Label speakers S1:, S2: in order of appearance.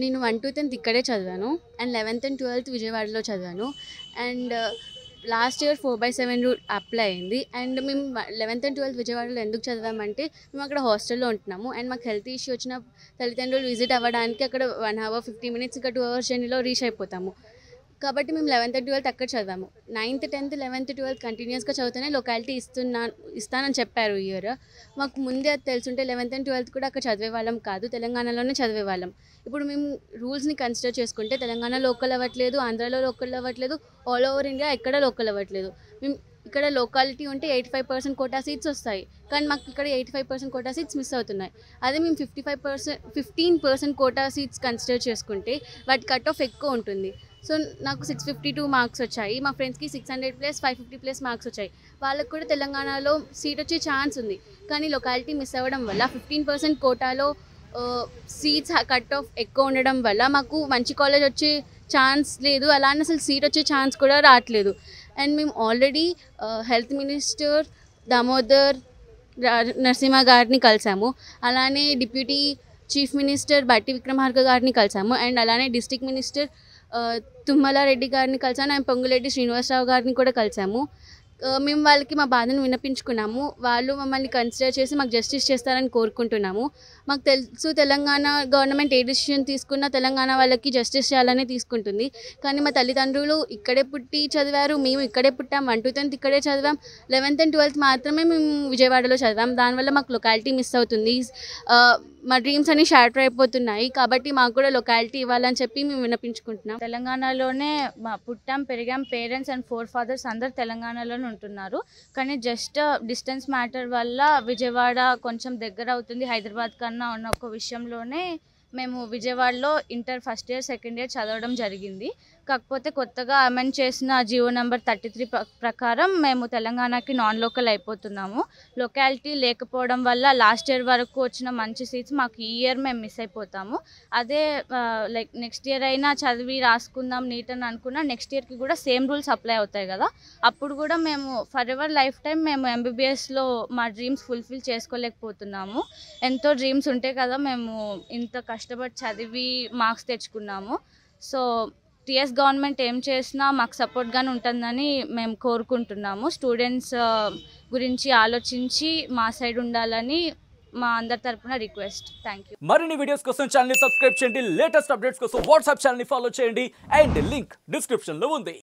S1: నేను one to tenth ఇక్కడే చదివాను అండ్ లెవెన్త్ అండ్ ట్వెల్త్ విజయవాడలో చదివాను and last year four by seven rule apply అయింది అండ్ మేము లెవెన్త్ అండ్ ట్వెల్త్ విజయవాడలో ఎందుకు చదివామంటే మేము అక్కడ హాస్టల్లో ఉంటున్నాము అండ్ మాకు హెల్త్ ఇష్యూ వచ్చిన తల్లిదండ్రులు విజిట్ అవ్వడానికి అక్కడ వన్ అవర్ ఫిఫ్టీ మినిట్స్ ఇంకా టూ అవర్స్ జర్నీలో రీచ్ అయిపోతాము కాబట్టి మేము లెవెన్త్ ట్వెల్త్ అక్కడ చదివాము నైన్త్ టెన్త్ లెవెన్త్ ట్వెల్త్ కంటిన్యూస్గా చదివితేనే లొకాలిటీ ఇస్తున్నా ఇస్తానని చెప్పారు ఈ ఇయర్ మాకు ముందే అది తెలుసుంటే లెవెన్త్ అండ్ ట్వెల్త్ కూడా అక్కడ చదివే వాళ్ళం కాదు తెలంగాణలోనే చదివే వాళ్ళం ఇప్పుడు మేము రూల్స్ని కన్సిడర్ చేసుకుంటే తెలంగాణ లోకల్ అవ్వట్లేదు ఆంధ్రాలో లోకల్ అవ్వట్లేదు ఆల్ ఓవర్ ఇండియా ఎక్కడ లోకల్ అవ్వట్లేదు మేము ఇక్కడ లోకాలిటీ ఉంటే eighty five percent quota seats వస్తాయి కానీ మాకు ఇక్కడ eighty five percent quota seats miss అవుతున్నాయి అదే మేము fifty five percent fifteen percent quota seats consider చేసుకుంటే వాటి కట్ ఆఫ్ ఎక్కువ ఉంటుంది సో నాకు సిక్స్ ఫిఫ్టీ టూ మార్క్స్ వచ్చాయి మా ఫ్రెండ్స్కి six hundred plus five fifty plus marks వచ్చాయి వాళ్ళకి కూడా తెలంగాణలో సీట్ వచ్చే ఛాన్స్ ఉంది కానీ లొకాలిటీ మిస్ అవ్వడం వల్ల ఫిఫ్టీన్ పర్సెంట్ కోటాలో సీట్స్ కట్ ఆఫ్ ఎక్కువ ఉండడం వల్ల మాకు మంచి కాలేజ్ వచ్చే ఛాన్స్ లేదు అలానే అసలు సీట్ వచ్చే ఛాన్స్ కూడా రావట్లేదు అండ్ మేము ఆల్రెడీ హెల్త్ మినిస్టర్ దామోదర్ రా- నరసింహ గారిని కలిసాము అలానే డిప్యూటీ చీఫ్ మినిస్టర్ బట్టి విక్రమార్క గారిని కలిసాము అండ్ అలానే డిస్ట్రిక్ట్ మినిస్టర్ ఆ, తుమ్మలారెడ్డి గారిని కలిసాను అండ్ పొంగులెడ్డి శ్రీనివాసరావు గారిని కూడా కలిసాము ఆ, మేము వాళ్ళకి మా బాధను విన్నపించుకున్నాము వాళ్ళు మమ్మల్ని కన్సిడర్ చేసి మాకు జస్టిస్ చేస్తారని కోరుకుంటున్నాము మాకు తెలుసు తెలంగాణ గవర్నమెంట్ ఏ డిసిషన్ తీసుకున్నా తెలంగాణ వాళ్ళకి జస్టిస్ చేయాలని తీసుకుంటుంది కానీ మా తల్లిదండ్రులు ఇక్కడే పుట్టి చదివారు మేము ఇక్కడే పుట్టాం వన్ టు టెన్త్ ఇక్కడే చదివాం లెవెన్త్ అండ్ ట్వెల్త్ మాత్రమే మేము విజయవాడలో చదివాం దానివల్ల మాకు లొకాలిటీ మిస్ అవుతుంది ఆ, మా డ్రీమ్స్ అన్ని షార్టర్ అయిపోతున్నాయి కాబట్టి మాకు కూడా లొకాలిటీ ఇవ్వాలని చెప్పి మేము విన్నపించుకుంటున్నాం
S2: తెలంగాణలోనే మా పుట్టాం పెరిగాం పేరెంట్స్ అండ్ ఫోర్ ఫాదర్స్ అందరు తెలంగాణలోనే ఉంటున్నారు కానీ జస్ట్ డిస్టెన్స్ మ్యాటర్ వల్ల విజయవాడ కొంచెం దగ్గర అవుతుంది హైదరాబాద్ కన్నా ఉన్న ఒక విషయంలోనే మేము విజయవాడలో inter first year second year చదవడం జరిగింది కాకపోతే కొత్తగా అమెండ్ చేసిన జియో నెంబర్ థర్టీ త్రీ ప్రకారం మేము తెలంగాణకి నాన్ లోకల్ అయిపోతున్నాము లొకాలిటీ లేకపోవడం వల్ల లాస్ట్ ఇయర్ వరకు వచ్చిన మంచి సీట్స్ మాకు ఈ ఇయర్ మేము మిస్ అయిపోతాము అదే లైక్ నెక్స్ట్ ఇయర్ అయినా చదివి రాసుకుందాం నీట్ అని అనుకున్నా నెక్స్ట్ ఇయర్కి కూడా సేమ్ రూల్స్ అప్లై అవుతాయి కదా అప్పుడు కూడా మేము ఫర్ ఎవర్ లైఫ్ టైం మేము ఎంబీబీఎస్లో మా డ్రీమ్స్ ఫుల్ఫిల్ చేసుకోలేకపోతున్నాము ఎంతో డ్రీమ్స్ ఉంటాయి కదా మేము ఇంత కష్టపడి చదివి మార్క్స్ తెచ్చుకున్నాము సో టిఎస్ గవర్నమెంట్ ఏం చేసినా మాకు సపోర్ట్గానే ఉంటుందని మేము కోరుకుంటున్నాము స్టూడెంట్స్ గురించి ఆలోచించి మా సైడ్ ఉండాలని మా అందరి తరపున రిక్వెస్ట్ థ్యాంక్ యూ
S3: మరిన్ని వీడియోస్ కోసం ఛానల్ సబ్స్క్రైబ్ చేయండి లేటెస్ట్ అప్డేట్స్ కోసం వాట్సాప్ ఛానల్ ఫాలో చేయండి అండ్ లింక్ డిస్క్రిప్షన్ లో ఉంది